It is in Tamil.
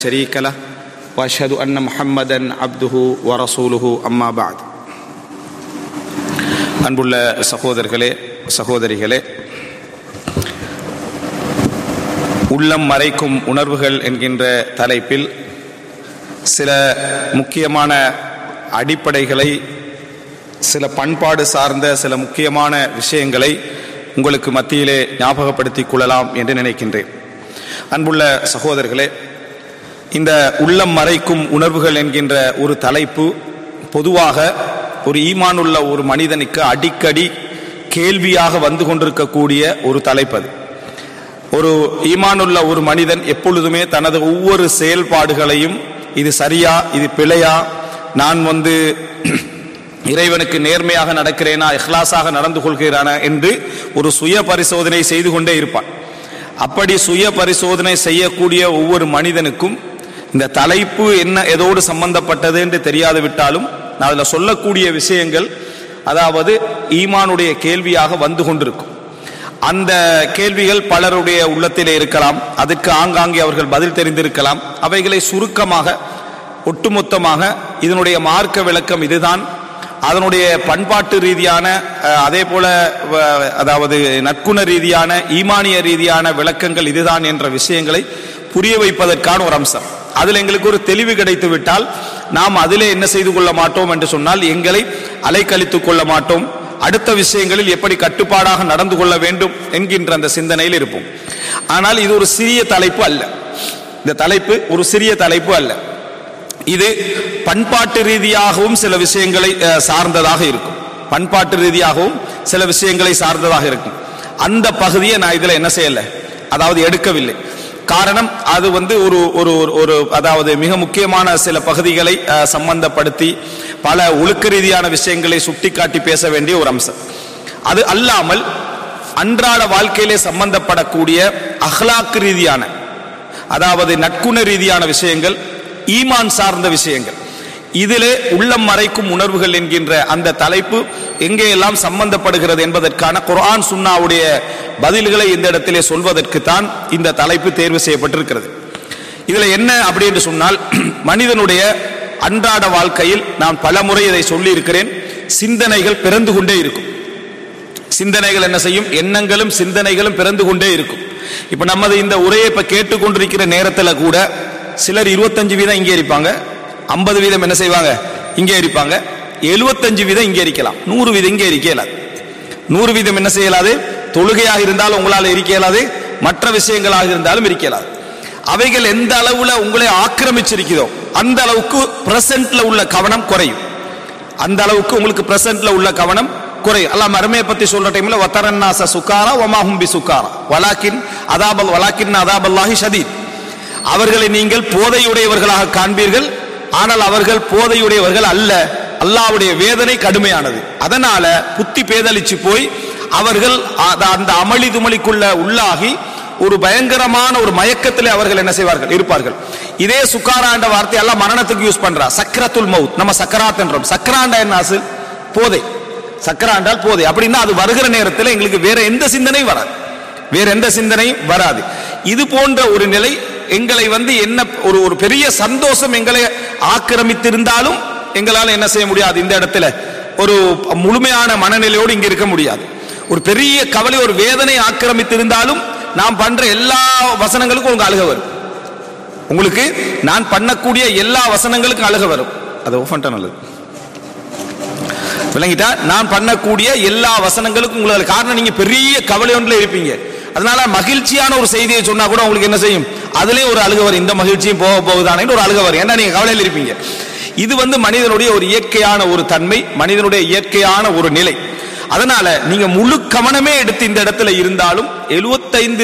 شريك له واشهد ان محمدا عبده ورسوله اما بعد அன்புள்ள சகோதரர்களே சகோதரிகளே உள்ளம் மறைக்கும் உணர்வுகள் என்கின்ற தலைப்பில் சில முக்கியமான அடிப்படைகளை சில பண்பாடு சார்ந்த சில முக்கியமான விஷயங்களை உங்களுக்கு மத்தியிலே ஞாபகப்படுத்திக் கொள்ளலாம் என்று நினைக்கின்றேன் அன்புள்ள சகோதரர்களே இந்த உள்ளம் மறைக்கும் உணர்வுகள் என்கின்ற ஒரு தலைப்பு பொதுவாக ஒரு ஈமானுள்ள ஒரு மனிதனுக்கு அடிக்கடி கேள்வியாக வந்து கொண்டிருக்கக்கூடிய ஒரு தலைப்பு அது ஒரு ஈமானுள்ள ஒரு மனிதன் எப்பொழுதுமே தனது ஒவ்வொரு செயல்பாடுகளையும் இது சரியா இது பிழையா நான் வந்து இறைவனுக்கு நேர்மையாக நடக்கிறேனா இஹ்லாஸாக நடந்து கொள்கிறானா என்று ஒரு சுய பரிசோதனை செய்து கொண்டே இருப்பான் அப்படி சுய பரிசோதனை செய்யக்கூடிய ஒவ்வொரு மனிதனுக்கும் இந்த தலைப்பு என்ன எதோடு சம்பந்தப்பட்டது என்று தெரியாது விட்டாலும் நான் அதில் சொல்லக்கூடிய விஷயங்கள் அதாவது ஈமானுடைய கேள்வியாக வந்து கொண்டிருக்கும் அந்த கேள்விகள் பலருடைய உள்ளத்திலே இருக்கலாம் அதுக்கு ஆங்காங்கே அவர்கள் பதில் தெரிந்திருக்கலாம் அவைகளை சுருக்கமாக ஒட்டுமொத்தமாக இதனுடைய மார்க்க விளக்கம் இதுதான் அதனுடைய பண்பாட்டு ரீதியான அஹ், அதே போல வ- அதாவது நற்குண ரீதியான ஈமானிய ரீதியான விளக்கங்கள் இதுதான் என்ற விஷயங்களை புரிய வைப்பதற்கான ஒரு அம்சம் அதில் எங்களுக்கு ஒரு தெளிவு கிடைத்து விட்டால் நாம் அதிலே என்ன செய்து கொள்ள மாட்டோம் என்று சொன்னால் எங்களை அலைக்கழித்துக் கொள்ள மாட்டோம் அடுத்த விஷயங்களில் எப்படி கட்டுப்பாடாக நடந்து கொள்ள வேண்டும் என்கின்ற அந்த சிந்தனையில் இருப்போம் ஆனால் இது ஒரு சிறிய தலைப்பு அல்ல இந்த தலைப்பு ஒரு சிறிய தலைப்பு அல்ல இது பண்பாட்டு ரீதியாகவும் சில விஷயங்களை அஹ், சார்ந்ததாக இருக்கும் பண்பாட்டு ரீதியாகவும் சில விஷயங்களை சார்ந்ததாக இருக்கும் அந்த பகுதியை நான் இதுல என்ன செய்யல அதாவது எடுக்கவில்லை காரணம் அது வந்து ஒரு ஒரு ஒரு- ஒரு அதாவது மிக முக்கியமான சில பகுதிகளை அஹ், சம்பந்தப்படுத்தி பல ஒழுக்க ரீதியான விஷயங்களை சுட்டிக்காட்டி பேச வேண்டிய ஒரு அம்சம் அது அல்லாமல் அன்றாட வாழ்க்கையிலே சம்பந்தப்படக்கூடிய அஹ்லாக்கு ரீதியான அதாவது நட்குண ரீதியான விஷயங்கள் ஈமான் சார்ந்த விஷயங்கள் இதிலே உள்ளம் மறைக்கும் உணர்வுகள் என்கின்ற அந்த தலைப்பு எங்கே எல்லாம் சம்பந்தப்படுகிறது என்பதற்கான குர்ஆன் சுன்னாவுடைய பதில்களை இந்த இடத்திலே சொல்வதற்கு தான் இந்த தலைப்பு தேர்வு செய்யப்பட்டிருக்கிறது இதுல என்ன அப்படி என்று சொன்னால் மனிதனுடைய அன்றாட வாழ்க்கையில் நான் பலமுறை இதை சொல்லி இருக்கிறேன் சிந்தனைகள் பிறந்து கொண்டே இருக்கும் சிந்தனைகள் என்ன செய்யும் எண்ணங்களும் சிந்தனைகளும் பிறந்து கொண்டே இருக்கும் இப்ப நமது இந்த உரையை இப்ப கேட்டுக்கொண்டிருக்கிற நேரத்துல கூட சிலர் இருபத்தஞ்சு வீதம் இங்கே இருப்பாங்க ஐம்பது வீதம் என்ன செய்வாங்க இங்கே இருப்பாங்க எழுபத்தஞ்சு வீதம் இங்கே இருக்கலாம் நூறு வீதம் இங்கே இருக்க இயலாது நூறு வீதம் என்ன செய்யலாது தொழுகையாக இருந்தாலும் உங்களால் இருக்க இயலாது மற்ற விஷயங்களாக இருந்தாலும் இருக்க இயலாது அவைகள் எந்த அளவுல உங்களை ஆக்கிரமிச்சிருக்கிறதோ அந்த அளவுக்கு பிரசன்ட்ல உள்ள கவனம் குறையும் அந்த அளவுக்கு உங்களுக்கு பிரசன்ட்ல உள்ள கவனம் குறையும் அல்லாம அருமையை பத்தி சொல்ற டைம்ல வத்தரன்னாச சுக்காரா ஒமாஹும் பி சுக்காரா வலாக்கின் அதாபல் வலாக்கின் அதாபல்லாஹி ஷதீத் அவர்களை நீங்கள் போதையுடையவர்களாக காண்பீர்கள் ஆனால் அவர்கள் போதையுடையவர்கள் அல்ல அல்லாஹ்வுடைய வேதனை கடுமையானது அதனால புத்தி பேதலிச்சு போய் அவர்கள் அத- அந்த அமளி துமளிக்குள்ள உள்ளாகி ஒரு பயங்கரமான ஒரு மயக்கத்திலே அவர்கள் என்ன செய்வார்கள் இருப்பார்கள் இதே சுக்காராண்ட வார்த்தை எல்லாம் மரணத்துக்கு யூஸ் பண்றா சக்கரத்துல் மவுத் நம்ம சக்கராத் என்றோம் சக்கராண்டா என்ன அசல் போதை சக்கராண்டால் போதை அப்படின்னா அது வருகிற நேரத்தில் எங்களுக்கு வேற எந்த சிந்தனையும் வராது வேற எந்த சிந்தனையும் வராது இது போன்ற ஒரு நிலை எங்களை வந்து என்ன ஒரு ஒரு பெரிய சந்தோஷம் எங்களை ஆக்கிரமித்திருந்தாலும் எங்களால் என்ன செய்ய முடியாது இந்த இடத்துல ஒரு முழுமையான மனநிலையோடு இங்க இருக்க முடியாது ஒரு பெரிய கவலை ஒரு வேதனை ஆக்கிரமித்திருந்தாலும் நாம் பண்ற எல்லா வசனங்களுக்கும் உங்க அழுக வரும் உங்களுக்கு நான் பண்ணக்கூடிய எல்லா வசனங்களுக்கும் அழுக வரும் அது ஓஃபன்ட்டா நல்லது விளங்கிட்டா நான் பண்ணக்கூடிய எல்லா வசனங்களுக்கும் உங்களுக்கு காரணம் நீங்க பெரிய கவலை ஒன்றில் இருப்பீங்க அதனால மகிழ்ச்சியான ஒரு செய்தியை சொன்னா கூட உங்களுக்கு என்ன செய்யும் அதுலயே ஒரு அழுக வரும் இந்த மகிழ்ச்சியும் போக போகுதானே ஒரு அழுக வரும் ஏன்னா நீங்க கவலையில் இருப்பீங்க இது வந்து மனிதனுடைய ஒரு இயற்கையான ஒரு தன்மை மனிதனுடைய இயற்கையான ஒரு நிலை அதனால நீங்க முழு கவனமே எடுத்து இந்த இடத்துல இருந்தாலும் 75